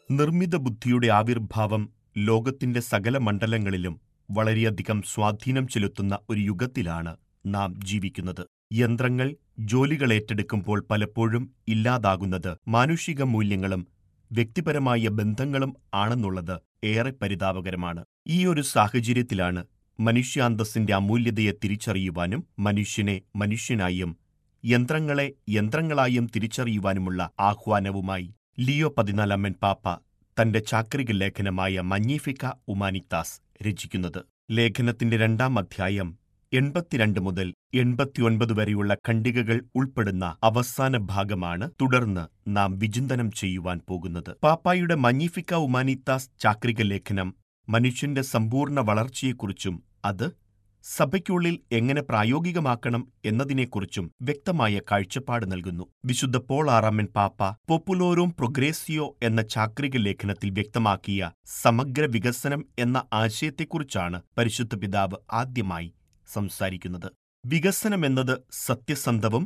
നിർമ്മിത ബുദ്ധിയുടെ ആവിർഭാവം ലോകത്തിന്റെ സകല മണ്ഡലങ്ങളിലും വളരെയധികം സ്വാധീനം ചെലുത്തുന്ന ഒരു യുഗത്തിലാണ് നാം ജീവിക്കുന്നത് യന്ത്രങ്ങൾ ജോലികൾ ഏറ്റെടുക്കുമ്പോൾ പലപ്പോഴും ഇല്ലാതാകുന്നത് മാനുഷിക മൂല്യങ്ങളും വ്യക്തിപരമായ ബന്ധങ്ങളും ആണെന്നുള്ളത് ഏറെ പരിതാപകരമാണ് ഈ ഒരു സാഹചര്യത്തിലാണ് മനുഷ്യാന്തസ്സിന്റെ അമൂല്യതയെ തിരിച്ചറിയുവാനും മനുഷ്യനെ മനുഷ്യനായും യന്ത്രങ്ങളെ യന്ത്രങ്ങളായും തിരിച്ചറിയുവാനുമുള്ള ആഹ്വാനവുമായി ലിയോ പതിനാലാമൻ പാപ്പ തന്റെ ചാക്രിക ലേഖനമായ മഞ്ഞീഫിക്ക ഉമാനിത്താസ് രചിക്കുന്നത് ലേഖനത്തിന്റെ രണ്ടാം അധ്യായം എൺപത്തിരണ്ട് മുതൽ എൺപത്തിയൊൻപത് വരെയുള്ള ഖണ്ഡികകൾ ഉൾപ്പെടുന്ന അവസാന ഭാഗമാണ് തുടർന്ന് നാം വിചിന്തനം ചെയ്യുവാൻ പോകുന്നത് പാപ്പായുടെ മഞ്ഞിഫിക്ക ഉമാനിത്താസ് ചാക്രിക ലേഖനം മനുഷ്യന്റെ സമ്പൂർണ്ണ വളർച്ചയെക്കുറിച്ചും അത് സഭയ്ക്കുള്ളിൽ എങ്ങനെ പ്രായോഗികമാക്കണം എന്നതിനെക്കുറിച്ചും വ്യക്തമായ കാഴ്ചപ്പാട് നൽകുന്നു വിശുദ്ധ പോൾ ആറാമൻ പാപ്പ പോപ്പുലോറും പ്രൊഗ്രേസിയോ എന്ന ചാക്രിക ലേഖനത്തിൽ വ്യക്തമാക്കിയ സമഗ്ര വികസനം എന്ന ആശയത്തെക്കുറിച്ചാണ് പരിശുദ്ധ പിതാവ് ആദ്യമായി സംസാരിക്കുന്നത് വികസനം എന്നത് സത്യസന്ധവും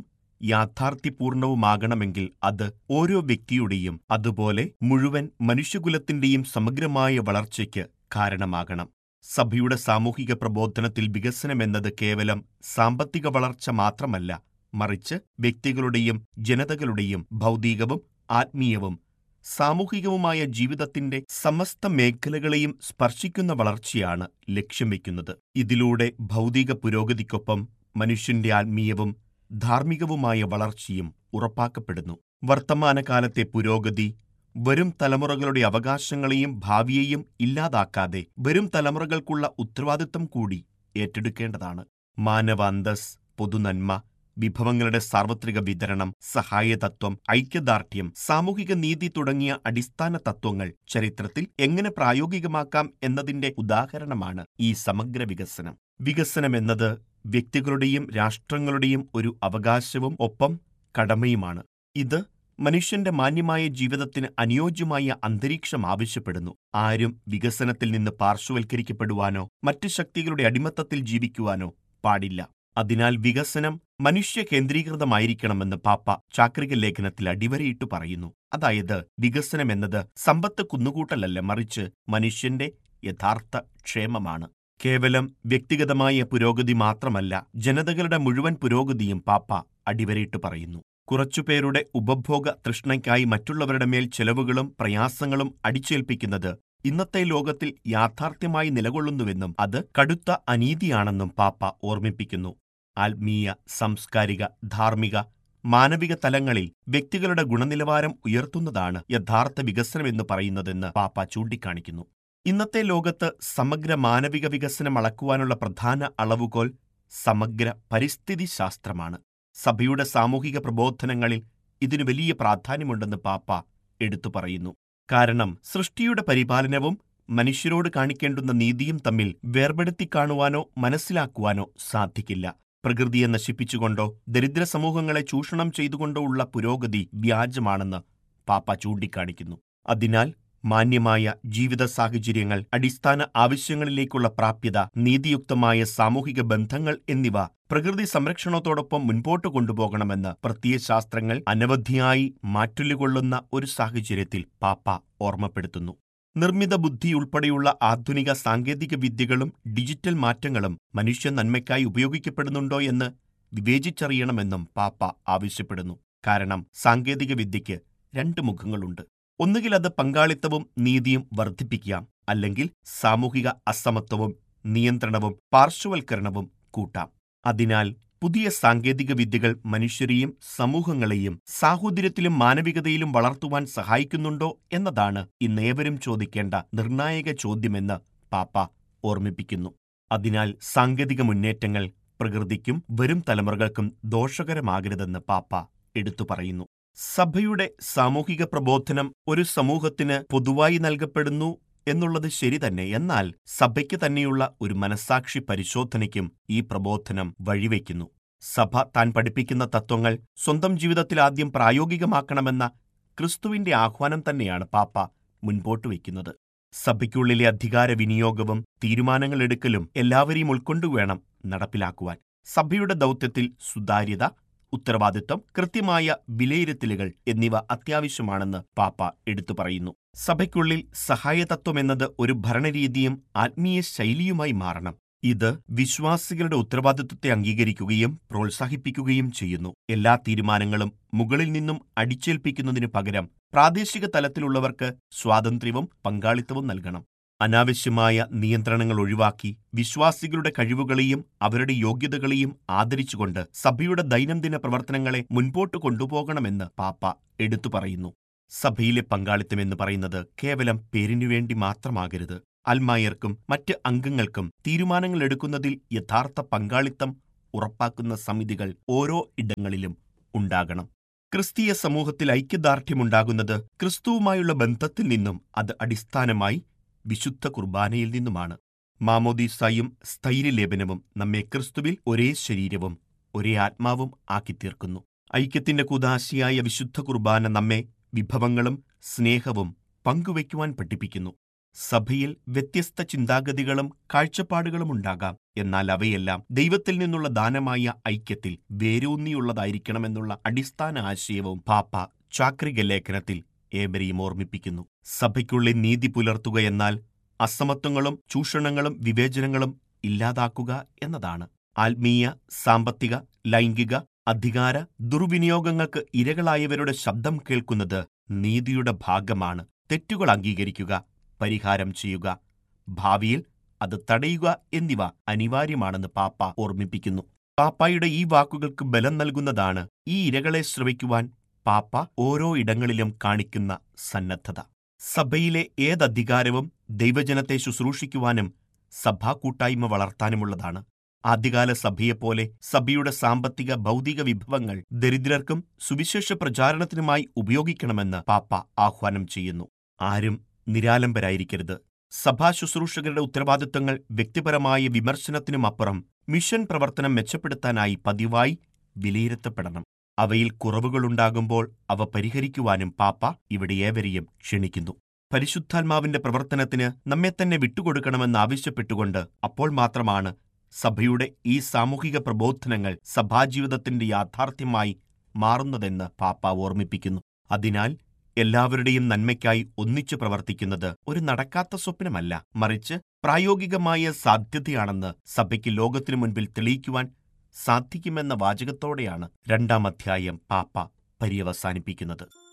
യാഥാർത്ഥ്യപൂർണവുമാകണമെങ്കിൽ അത് ഓരോ വ്യക്തിയുടെയും അതുപോലെ മുഴുവൻ മനുഷ്യകുലത്തിന്റെയും സമഗ്രമായ വളർച്ചയ്ക്ക് കാരണമാകണം സഭയുടെ സാമൂഹിക പ്രബോധനത്തിൽ വികസനമെന്നത് കേവലം സാമ്പത്തിക വളർച്ച മാത്രമല്ല മറിച്ച് വ്യക്തികളുടെയും ജനതകളുടെയും ഭൗതികവും ആത്മീയവും സാമൂഹികവുമായ ജീവിതത്തിന്റെ സമസ്ത മേഖലകളെയും സ്പർശിക്കുന്ന വളർച്ചയാണ് ലക്ഷ്യം വയ്ക്കുന്നത് ഇതിലൂടെ ഭൗതിക പുരോഗതിക്കൊപ്പം മനുഷ്യന്റെ ആത്മീയവും ധാർമ്മികവുമായ വളർച്ചയും ഉറപ്പാക്കപ്പെടുന്നു വർത്തമാനകാലത്തെ പുരോഗതി വരും തലമുറകളുടെ അവകാശങ്ങളെയും ഭാവിയെയും ഇല്ലാതാക്കാതെ വരും തലമുറകൾക്കുള്ള ഉത്തരവാദിത്തം കൂടി ഏറ്റെടുക്കേണ്ടതാണ് മാനവാന്തസ് പൊതുനന്മ വിഭവങ്ങളുടെ സാർവത്രിക വിതരണം സഹായതത്വം ഐക്യദാർഢ്യം സാമൂഹിക നീതി തുടങ്ങിയ അടിസ്ഥാന തത്വങ്ങൾ ചരിത്രത്തിൽ എങ്ങനെ പ്രായോഗികമാക്കാം എന്നതിന്റെ ഉദാഹരണമാണ് ഈ സമഗ്ര വികസനം വികസനം എന്നത് വ്യക്തികളുടെയും രാഷ്ട്രങ്ങളുടെയും ഒരു അവകാശവും ഒപ്പം കടമയുമാണ് ഇത് മനുഷ്യന്റെ മാന്യമായ ജീവിതത്തിന് അനുയോജ്യമായ അന്തരീക്ഷം ആവശ്യപ്പെടുന്നു ആരും വികസനത്തിൽ നിന്ന് പാർശ്വവൽക്കരിക്കപ്പെടുവാനോ മറ്റു ശക്തികളുടെ അടിമത്തത്തിൽ ജീവിക്കുവാനോ പാടില്ല അതിനാൽ വികസനം മനുഷ്യ കേന്ദ്രീകൃതമായിരിക്കണമെന്ന് പാപ്പ ചാക്രിക ലേഖനത്തിൽ അടിവരയിട്ട് പറയുന്നു അതായത് വികസനം എന്നത് സമ്പത്ത് കുന്നുകൂട്ടലല്ല മറിച്ച് മനുഷ്യന്റെ യഥാർത്ഥ ക്ഷേമമാണ് കേവലം വ്യക്തിഗതമായ പുരോഗതി മാത്രമല്ല ജനതകളുടെ മുഴുവൻ പുരോഗതിയും പാപ്പ അടിവരയിട്ട് പറയുന്നു കുറച്ചുപേരുടെ ഉപഭോഗ തൃഷ്ണയ്ക്കായി മറ്റുള്ളവരുടെ മേൽ ചെലവുകളും പ്രയാസങ്ങളും അടിച്ചേൽപ്പിക്കുന്നത് ഇന്നത്തെ ലോകത്തിൽ യാഥാർത്ഥ്യമായി നിലകൊള്ളുന്നുവെന്നും അത് കടുത്ത അനീതിയാണെന്നും പാപ്പ ഓർമ്മിപ്പിക്കുന്നു ആത്മീയ സാംസ്കാരിക ധാർമ്മിക മാനവിക തലങ്ങളിൽ വ്യക്തികളുടെ ഗുണനിലവാരം ഉയർത്തുന്നതാണ് യഥാർത്ഥ വികസനമെന്ന് പറയുന്നതെന്ന് പാപ്പ ചൂണ്ടിക്കാണിക്കുന്നു ഇന്നത്തെ ലോകത്ത് സമഗ്ര മാനവിക വികസനം അളക്കുവാനുള്ള പ്രധാന അളവുകോൽ സമഗ്ര പരിസ്ഥിതി ശാസ്ത്രമാണ് സഭയുടെ സാമൂഹിക പ്രബോധനങ്ങളിൽ ഇതിനു വലിയ പ്രാധാന്യമുണ്ടെന്ന് പാപ്പ എടുത്തു പറയുന്നു കാരണം സൃഷ്ടിയുടെ പരിപാലനവും മനുഷ്യരോട് കാണിക്കേണ്ടുന്ന നീതിയും തമ്മിൽ വേർപെടുത്തി കാണുവാനോ മനസ്സിലാക്കുവാനോ സാധിക്കില്ല പ്രകൃതിയെ നശിപ്പിച്ചുകൊണ്ടോ ദരിദ്ര സമൂഹങ്ങളെ ചൂഷണം ചെയ്തുകൊണ്ടോ ഉള്ള പുരോഗതി വ്യാജമാണെന്ന് പാപ്പ ചൂണ്ടിക്കാണിക്കുന്നു അതിനാൽ മാന്യമായ ജീവിത സാഹചര്യങ്ങൾ അടിസ്ഥാന ആവശ്യങ്ങളിലേക്കുള്ള പ്രാപ്യത നീതിയുക്തമായ സാമൂഹിക ബന്ധങ്ങൾ എന്നിവ പ്രകൃതി സംരക്ഷണത്തോടൊപ്പം മുൻപോട്ട് കൊണ്ടുപോകണമെന്ന് പ്രത്യയശാസ്ത്രങ്ങൾ അനവധിയായി മാറ്റൊല്ലുകൊള്ളുന്ന ഒരു സാഹചര്യത്തിൽ പാപ്പ ഓർമ്മപ്പെടുത്തുന്നു നിർമ്മിത ബുദ്ധി ഉൾപ്പെടെയുള്ള ആധുനിക സാങ്കേതിക വിദ്യകളും ഡിജിറ്റൽ മാറ്റങ്ങളും മനുഷ്യ നന്മയ്ക്കായി ഉപയോഗിക്കപ്പെടുന്നുണ്ടോ എന്ന് വിവേചിച്ചറിയണമെന്നും പാപ്പ ആവശ്യപ്പെടുന്നു കാരണം സാങ്കേതിക വിദ്യയ്ക്ക് രണ്ട് മുഖങ്ങളുണ്ട് ഒന്നുകിൽ അത് പങ്കാളിത്തവും നീതിയും വർദ്ധിപ്പിക്കാം അല്ലെങ്കിൽ സാമൂഹിക അസമത്വവും നിയന്ത്രണവും പാർശ്വവൽക്കരണവും കൂട്ടാം അതിനാൽ പുതിയ സാങ്കേതിക വിദ്യകൾ മനുഷ്യരെയും സമൂഹങ്ങളെയും സാഹോദര്യത്തിലും മാനവികതയിലും വളർത്തുവാൻ സഹായിക്കുന്നുണ്ടോ എന്നതാണ് ഇന്നേവരും ചോദിക്കേണ്ട നിർണായക ചോദ്യമെന്ന് പാപ്പ ഓർമ്മിപ്പിക്കുന്നു അതിനാൽ സാങ്കേതിക മുന്നേറ്റങ്ങൾ പ്രകൃതിക്കും വരും തലമുറകൾക്കും ദോഷകരമാകരുതെന്ന് പാപ്പ എടുത്തു പറയുന്നു സഭയുടെ സാമൂഹിക പ്രബോധനം ഒരു സമൂഹത്തിന് പൊതുവായി നൽകപ്പെടുന്നു എന്നുള്ളത് ശരി തന്നെ എന്നാൽ സഭയ്ക്ക് തന്നെയുള്ള ഒരു മനസാക്ഷി പരിശോധനയ്ക്കും ഈ പ്രബോധനം വഴിവെക്കുന്നു സഭ താൻ പഠിപ്പിക്കുന്ന തത്വങ്ങൾ സ്വന്തം ജീവിതത്തിൽ ആദ്യം പ്രായോഗികമാക്കണമെന്ന ക്രിസ്തുവിന്റെ ആഹ്വാനം തന്നെയാണ് പാപ്പ മുൻപോട്ട് വയ്ക്കുന്നത് സഭയ്ക്കുള്ളിലെ അധികാര വിനിയോഗവും തീരുമാനങ്ങളെടുക്കലും എല്ലാവരെയും ഉൾക്കൊണ്ടുവേണം നടപ്പിലാക്കുവാൻ സഭയുടെ ദൗത്യത്തിൽ സുതാര്യത ഉത്തരവാദിത്വം കൃത്യമായ വിലയിരുത്തലുകൾ എന്നിവ അത്യാവശ്യമാണെന്ന് പാപ്പ എടുത്തു പറയുന്നു സഭയ്ക്കുള്ളിൽ സഹായതത്വമെന്നത് ഒരു ഭരണരീതിയും ആത്മീയ ശൈലിയുമായി മാറണം ഇത് വിശ്വാസികളുടെ ഉത്തരവാദിത്വത്തെ അംഗീകരിക്കുകയും പ്രോത്സാഹിപ്പിക്കുകയും ചെയ്യുന്നു എല്ലാ തീരുമാനങ്ങളും മുകളിൽ നിന്നും അടിച്ചേൽപ്പിക്കുന്നതിനു പകരം പ്രാദേശിക തലത്തിലുള്ളവർക്ക് സ്വാതന്ത്ര്യവും പങ്കാളിത്തവും നൽകണം അനാവശ്യമായ നിയന്ത്രണങ്ങൾ ഒഴിവാക്കി വിശ്വാസികളുടെ കഴിവുകളെയും അവരുടെ യോഗ്യതകളെയും ആദരിച്ചുകൊണ്ട് സഭയുടെ ദൈനംദിന പ്രവർത്തനങ്ങളെ മുൻപോട്ട് കൊണ്ടുപോകണമെന്ന് പാപ്പ എടുത്തു പറയുന്നു സഭയിലെ പങ്കാളിത്തം എന്ന് പറയുന്നത് കേവലം പേരിനുവേണ്ടി മാത്രമാകരുത് അൽമായർക്കും മറ്റ് അംഗങ്ങൾക്കും തീരുമാനങ്ങൾ എടുക്കുന്നതിൽ യഥാർത്ഥ പങ്കാളിത്തം ഉറപ്പാക്കുന്ന സമിതികൾ ഓരോ ഇടങ്ങളിലും ഉണ്ടാകണം ക്രിസ്തീയ സമൂഹത്തിൽ ഐക്യദാർഢ്യമുണ്ടാകുന്നത് ക്രിസ്തുവുമായുള്ള ബന്ധത്തിൽ നിന്നും അത് അടിസ്ഥാനമായി വിശുദ്ധ കുർബാനയിൽ നിന്നുമാണ് മാമോദീസായും സ്ഥൈര്യലേപനവും നമ്മെ ക്രിസ്തുവിൽ ഒരേ ശരീരവും ഒരേ ആത്മാവും ആക്കിത്തീർക്കുന്നു ഐക്യത്തിന്റെ കുദാശിയായ വിശുദ്ധ കുർബാന നമ്മെ വിഭവങ്ങളും സ്നേഹവും പങ്കുവയ്ക്കുവാൻ പഠിപ്പിക്കുന്നു സഭയിൽ വ്യത്യസ്ത ചിന്താഗതികളും കാഴ്ചപ്പാടുകളും ഉണ്ടാകാം എന്നാൽ അവയെല്ലാം ദൈവത്തിൽ നിന്നുള്ള ദാനമായ ഐക്യത്തിൽ വേരൂന്നിയുള്ളതായിരിക്കണമെന്നുള്ള അടിസ്ഥാന ആശയവും പാപ്പ ചാക്രിക ലേഖനത്തിൽ ഏവരെയും ഓർമ്മിപ്പിക്കുന്നു സഭയ്ക്കുള്ളിൽ നീതി പുലർത്തുക എന്നാൽ അസമത്വങ്ങളും ചൂഷണങ്ങളും വിവേചനങ്ങളും ഇല്ലാതാക്കുക എന്നതാണ് ആത്മീയ സാമ്പത്തിക ലൈംഗിക അധികാര ദുർവിനിയോഗങ്ങൾക്ക് ഇരകളായവരുടെ ശബ്ദം കേൾക്കുന്നത് നീതിയുടെ ഭാഗമാണ് തെറ്റുകൾ അംഗീകരിക്കുക പരിഹാരം ചെയ്യുക ഭാവിയിൽ അത് തടയുക എന്നിവ അനിവാര്യമാണെന്ന് പാപ്പ ഓർമ്മിപ്പിക്കുന്നു പാപ്പായുടെ ഈ വാക്കുകൾക്ക് ബലം നൽകുന്നതാണ് ഈ ഇരകളെ ശ്രവിക്കുവാൻ പാപ്പ ഓരോ ഇടങ്ങളിലും കാണിക്കുന്ന സന്നദ്ധത സഭയിലെ ഏതധികാരവും ദൈവജനത്തെ ശുശ്രൂഷിക്കുവാനും സഭാ കൂട്ടായ്മ വളർത്താനുമുള്ളതാണ് ആദ്യകാല സഭയെപ്പോലെ സഭയുടെ സാമ്പത്തിക ഭൗതിക വിഭവങ്ങൾ ദരിദ്രർക്കും സുവിശേഷ പ്രചാരണത്തിനുമായി ഉപയോഗിക്കണമെന്ന് പാപ്പ ആഹ്വാനം ചെയ്യുന്നു ആരും നിരാലംബരായിരിക്കരുത് സഭാ ശുശ്രൂഷകരുടെ ഉത്തരവാദിത്തങ്ങൾ വ്യക്തിപരമായ വിമർശനത്തിനുമപ്പുറം മിഷൻ പ്രവർത്തനം മെച്ചപ്പെടുത്താനായി പതിവായി വിലയിരുത്തപ്പെടണം അവയിൽ കുറവുകളുണ്ടാകുമ്പോൾ അവ പരിഹരിക്കുവാനും പാപ്പ ഇവിടെ ഏവരെയും ക്ഷണിക്കുന്നു പരിശുദ്ധാത്മാവിന്റെ പ്രവർത്തനത്തിന് നമ്മെ തന്നെ വിട്ടുകൊടുക്കണമെന്നാവശ്യപ്പെട്ടുകൊണ്ട് അപ്പോൾ മാത്രമാണ് സഭയുടെ ഈ സാമൂഹിക പ്രബോധനങ്ങൾ സഭാജീവിതത്തിന്റെ യാഥാർത്ഥ്യമായി മാറുന്നതെന്ന് പാപ്പ ഓർമ്മിപ്പിക്കുന്നു അതിനാൽ എല്ലാവരുടെയും നന്മയ്ക്കായി ഒന്നിച്ചു പ്രവർത്തിക്കുന്നത് ഒരു നടക്കാത്ത സ്വപ്നമല്ല മറിച്ച് പ്രായോഗികമായ സാധ്യതയാണെന്ന് സഭയ്ക്ക് ലോകത്തിനു മുൻപിൽ തെളിയിക്കുവാൻ സാധിക്കുമെന്ന വാചകത്തോടെയാണ് രണ്ടാം അധ്യായം പാപ്പ പര്യവസാനിപ്പിക്കുന്നത്